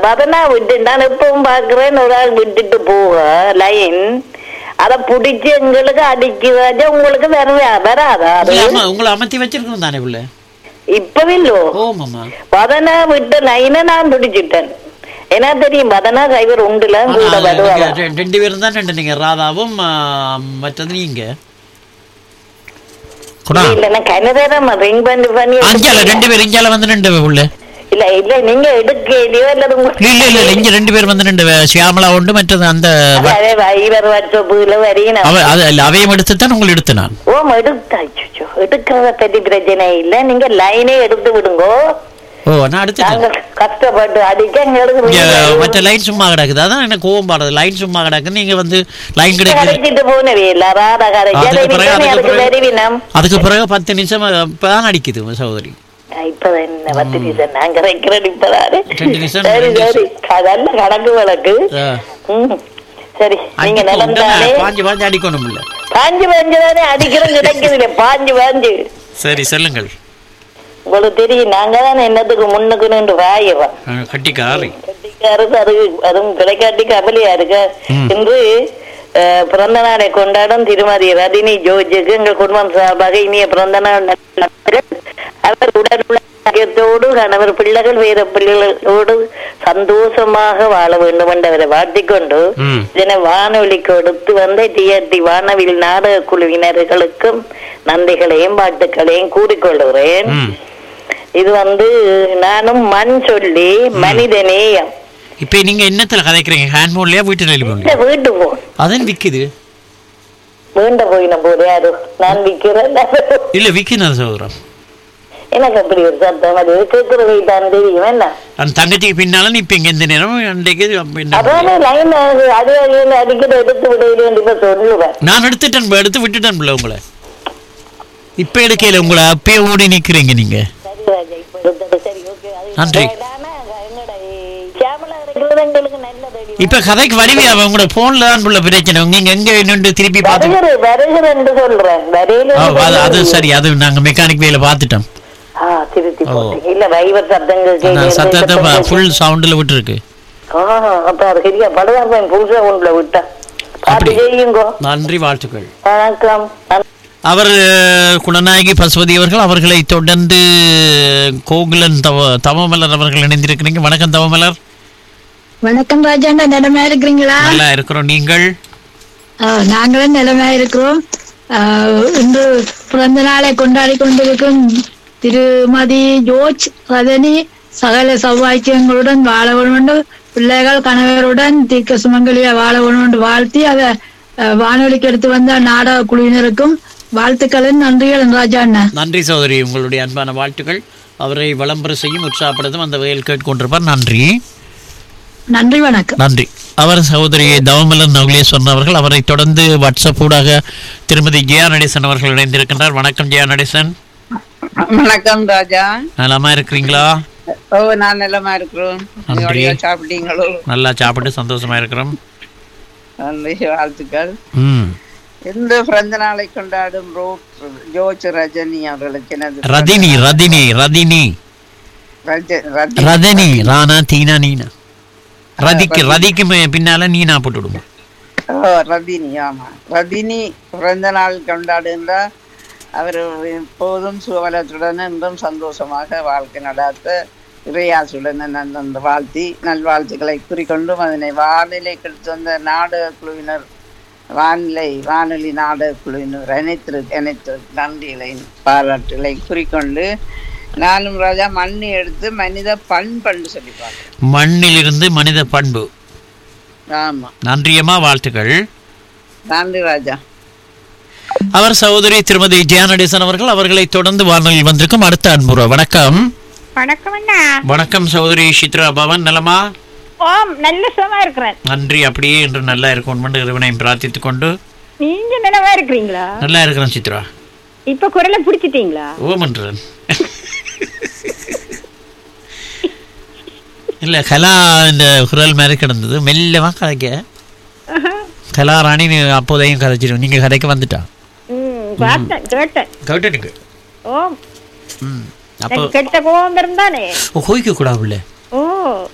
பதனா விட்டு நான் எப்பவும் பாக்குறேன் ஒரு ஆள் விட்டுட்டு போக லைன் அத புடிச்சு எங்களுக்கு அடிக்குதாச்சா உங்களுக்கு வரவே வராதா அது ஆமா உங்களை அமர்த்தி வச்சிருக்கணும் தானே உள்ள இப்பவில்லோ ஓமாம்மா பதனா விட்ட லைனை நான் பிடிச்சிட்டேன் என்ன தெரியும் பதனா சைவர் உண்டுல ஆனா, கூட அது வருவாங்க நீங்க ரெ- ரெண்டு பேரும் தான் ரெண்டு நீங்க ராதாவும் ஆ, மற்றது நீங்க குணா இல்ல கனதரம் ரிங் பண்ணி பண்ணி அஞ்சால ரெண்டு பேர் இஞ்சால வந்து ரெண்டு உள்ள இல்ல இல்ல நீங்க எடுக்கலையோ அல்லது இல்ல இல்ல இல்ல இங்க ரெண்டு பேர் வந்து ரெண்டு வே- சியாமளா உண்டு மற்றது அந்த வ- அதே வைவர் வாட்ஸ்அப்புல வரீங்க அவ அது இல்ல அவையும் எடுத்து தான் உங்களை எடுத்து நான் ஓ எடுத்தாச்சு எடுக்கிறத பத்தி பிரச்சனை இல்ல நீங்க லைனே எடுத்து விடுங்கோ ஓ நான் எடுத்துட்டேன் நாங்க கஷ்டப்பட்டு அடிக்க எங்களுக்கு இங்க நீங்க மற்ற லைன் சும்மா கிடக்குது அதான் எனக்கு கோவம் பாடுது லைன் சும்மா கிடக்கு நீங்க வந்து லைன் கிடைக்குது கரைச்சிட்டு போனவே இல்ல ராதா கரைச்சி அதை அதுக்கு பிறகு விட்டோன்னே அதுக்கு அதுக்கு பிறகு வருவினம் அதுக்கு பிறகு பத்து நிமிஷம் இப்பதான் அடிக்குது உங்க சகோதரி இப்பதான் என்ன பத்து நிமிஷம் நான் கரைக்கிறேன் இப்பதாரு ரெண்டு நிமிஷம், சரி ரெண்டு சரி அதல்ல கணக்கு வழக்கு ஆ. ம். சரி நீங்க அடிக்கும் நிலந்தானே உடனே பாஞ்சு பாஞ்சு அடிக்கணும் இல்ல பாஞ்சு பாஞ்சு தானே அடிக்கிறோம் கிடைக்குது இல்ல பாஞ்சு பாஞ்சு சரி சொல்லுங்கள் உங்களுக்கு தெரியும் நாங்க தானே என்னத்துக்கு முன்னுக்கு நின்று வாயவன் ஆ, கட்டிக்காரி கட்டிக்காருக்கு அது அதுவும் கிடைக்காட்டி கவலையா இருக்கு ம். இன்று அஹ், பிறந்த நாளை கொண்டாடும் திருமதி ரதினி ஜோர்ஜுக்கு எங்கள் குடும்பம் சார்பாக இனிய பிறந்த நாள் நல்வாழ்த்துக்கள். அவர் உடல் ஆரோக்கியத்தோடு கணவர் பிள்ளைகள் வேற பிள்ளைகளோடு சந்தோஷமாக வாழ வேண்டும் என்றவரை வாழ்த்திக்கொண்டு ம். இதனை வானொலி கொடுத்து வந்த டிஆர்டி வானவில் நாடக குழுவினர்களுக்கும் நன்றிகளையும் வாழ்த்துக்களையும் கூறிக்கொள்கிறேன் ம் இது வந்து நானும் மண் சொல்லி மனிதநேயம் இப்ப நீங்க என்னத்துல கதைக்கிறீங்க ஹேண்ட் போன்லயா வீட்டு இந்த டெலிபோன்லயா வீட்டு போ அதான் விக்குது வேண்ட போயின போது யாரு நான் விக்கிறேன் இல்ல விக்குது சகோதரம் எனக்கு அப்படி ஒரு சத்தம் அது கேட்கறது தான் தெரியும் என்ன அந்த தங்கச்சிக்கு பின்னால நீ இப்ப இங்க இந்த நேரம் அன்றைக்கு என்ன அதானே லைன் அது அடிக்கடி அடிக்கடி எடுத்து விட வேண்டிய சொல்லுவேன் நான் எடுத்துட்டேன் போ, எடுத்து விட்டுட்டேன் பிள்ளை உங்களை இப்ப எடுக்கையில உங்களை அப்பயே ஓடி நிக்கிறீங்க நீங்க சரி ராஜா இப்ப எடுத்தது சரி ஓகே அது நன்றி. இதானா, எங்கட கேமலா இருக்கிறது எங்களுக்கு நல்லது இப்ப கதைக்கு வருவியா உங்களோட போன்ல தான் உள்ள பிரச்சனை நீங்க எங்க நின்று திருப்பி பார்த்து வருகிற வருகிற என்று சொல்றேன் வரையில ஆ, அது அது சரி அது நாங்க மெக்கானிக் வேலை பார்த்துட்டோம் ஆ திருத்தி ஓ. போட்டேன் இல்ல வைவர் சத்தங்கள் ஆனா கேட்குது, சத்தத்தை சத்தங்கள் ஃபுல் சவுண்ட்ல விட்டுருக்கு ஆ, அப்ப அது சரியா படுதான் புதுசா ஒன்றுல விட்டா பாட்டு அப்படி. செய்யுங்கோ நன்றி வாழ்த்துக்கள் வணக்கம் நன்றி. அவர் அஹ், குணநாயகி பசுபதி அவர்கள் அவர்களை தொடர்ந்து கோகுலன் தவ தவமலர் அவர்கள் இணைந்திருக்கிறீங்க வணக்கம் தவமலர் வணக்கம் ராஜாண்டா நிலமா இருக்கிறீங்களா நல்லா இருக்கிறோம் நீங்கள் ஆ, நாங்களும் நிலமா இருக்கிறோம் ஆ, இன்று பிறந்த நாளை கொண்டாடி கொண்டிருக்கும் திருமதி ஜோர்ஜ் ரதனி சகல சௌபாக்கியங்களுடன் வாழ வேண்டும் பிள்ளைகள் கணவருடன் தீர்க்க சுமங்கலியா வாழ வேண்டும் வாழ்த்தி அதை ஆ, வானொலிக்கு எடுத்து வந்த நாடக குழுவினருக்கும் வாழ்த்துக்களும் நன்றிகள் ராஜா அண்ணா நன்றி சகோதரி உங்களுடைய அன்பான வாழ்த்துக்கள் அவரை விளம்பர செய்யும் உற்சாகப்படுத்தும் அந்த வகையில் கேட்டுக்கொண்டிருப்பார் நன்றி நன்றி வணக்கம் நன்றி அவர் சகோதரி தவமலர் நவலேஸ்வரன் அவர்கள் அவரை தொடர்ந்து வாட்ஸ்அப் ஊடாக திருமதி ஜெயா நடேசன் அவர்கள் இணைந்திருக்கின்றார் வணக்கம் ஜெயா நடேசன் வணக்கம் ராஜா நலமா இருக்கிறீங்களா ஓ நான் நலமா இருக்கிறோம் நன்றி. நீங்க சாப்பிட்டீங்களோ நல்லா சாப்பிட்டு சந்தோஷமா இருக்கிறோம் நன்றி வாழ்த்துக்கள் ம் இந்த பிறந்த நாளை கொண்டாடும் ரோட் ஜோர்ஜ் ரஜினி அவர்களுக்கு எனது ரதினி ரதினி ரதினி ரஜ- ரதி- ரதனி ராணா தீனா நீனா ரதிக்கு ரதிக்கு மே- பின்னால நீனா போட்டுடுங்க ஓ ரதினி ஆமா ரதினி பிறந்த நாள் கொண்டாடுகின்ற அவர் எப்போதும் சுவலத்துடன் என்றும் சந்தோஷமாக வாழ்க்கை நடாத்த இறையாசுடன் அந்த வாழ்த்தி நல்வாழ்த்துக்களை குறிக்கொண்டும் அதனை வானிலை கெடுத்து வந்த நாடக குழுவினர் வானிலை வானொலி நாடக குழுவினர் அனைத்து அனைத்து நன்றிகளை பாராட்டுகளை குறிக்கொண்டு நானும் ராஜா மண்ணி எடுத்து மனித பண்பண்டு சொல்லி பார்க்கிறேன் மண்ணிலிருந்து மனித பண்பு ஆமா நன்றியம்மா வாழ்த்துக்கள் நன்றி ராஜா அவர் சகோதரி திருமதி ஜெயா நடேசன் அவர்கள் அவர்களை தொடர்ந்து வானொலியில் வந்திருக்கும் அடுத்த அன்புற வணக்கம் வணக்கம் அண்ணா வணக்கம் சகோதரி சித்ரா பவன் நலமா ஓம் நல்ல சுகமா இருக்கிறேன் நன்றி அப்படியே என்று நல்லா இருக்கும் என்று இறைவனையும் பிரார்த்தித்துக் கொண்டு நீங்க நலமா இருக்கிறீங்களா நல்லா இருக்கிறேன் சித்ரா இப்ப குரலை பிடிச்சிட்டீங்களா ஓமன்றன் இல்ல கலா இந்த குரல் மாதிரி கிடந்தது மெல்லவா கதைக்க கலா ராணி நீ அப்போதையும் கதைச்சிடும் நீங்க கதைக்கு வந்துட்டா ம் பார்த்தேன் கேட்டேன் கேட்டுனுக்கு ஓம் ம் அப்போ எனக்கு கெட்ட கோபம் இருந்தானே கோய்க்க கூடாது ஓ